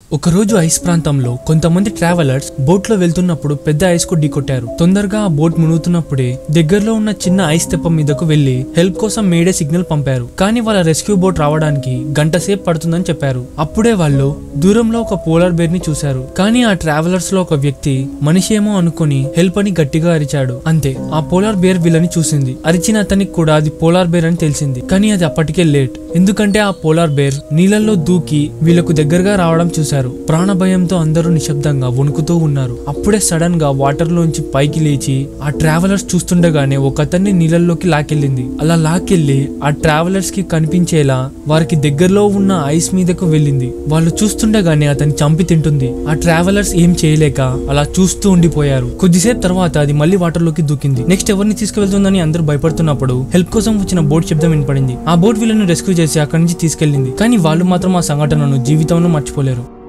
ఒక రోజు ఐస్ ప్రాంతంలో కొంతమంది ట్రావెలర్స్ బోట్ లో వెళ్తున్నప్పుడు పెద్ద ఐస్ కు ఢీకొట్టారు తొందరగా ఆ బోట్ మునుగుతున్నప్పుడే దగ్గరలో ఉన్న చిన్న ఐస్ తెప్ప మీదకు వెళ్లి హెల్ప్ కోసం మేడే సిగ్నల్ పంపారు కానీ వాళ్ళ రెస్క్యూ బోట్ రావడానికి గంట సేపు పడుతుందని చెప్పారు అప్పుడే వాళ్ళు దూరంలో ఒక పోలార్ బేర్ ని చూశారు కానీ ఆ ట్రావెలర్స్ లో ఒక వ్యక్తి మనిషి ఏమో అనుకుని హెల్ప్ అని గట్టిగా అరిచాడు అంతే ఆ పోలార్ బేర్ వీళ్ళని చూసింది అరిచిన అతనికి కూడా అది పోలార్ బేర్ అని తెలిసింది కానీ అది అప్పటికే లేట్ ఎందుకంటే ఆ పోలార్ బేర్ నీళ్ళల్లో దూకి వీళ్ళకు దగ్గరగా రావడం చూశారు ప్రాణ భయంతో అందరూ నిశ్శబ్దంగా వణుకుతూ ఉన్నారు అప్పుడే సడన్ గా వాటర్ లోంచి పైకి లేచి ఆ ట్రావెలర్స్ చూస్తుండగానే ఒక అతన్ని నీళ్ళల్లోకి లాకెళ్ళింది అలా లాకెళ్ళి ఆ ట్రావెలర్స్ కి కనిపించేలా వారికి దగ్గరలో ఉన్న ఐస్ మీదకు వెళ్ళింది వాళ్ళు చూస్తుండగానే అతన్ని చంపి తింటుంది ఆ ట్రావెలర్స్ ఏం చేయలేక అలా చూస్తూ ఉండిపోయారు కొద్దిసేపు తర్వాత అది మళ్ళీ వాటర్ లోకి దూకింది నెక్స్ట్ ఎవరిని తీసుకువెళ్తుందని అందరూ భయపడుతున్నప్పుడు హెల్ప్ కోసం వచ్చిన బోట్ శబ్దం వినపడింది ఆ బోట్ వీళ్ళని రెస్క్యూ చేసి అక్కడి నుంచి తీసుకెళ్లింది కానీ వాళ్ళు మాత్రం ఆ సంఘటనను జీవితంలో మర్చిపోలేరు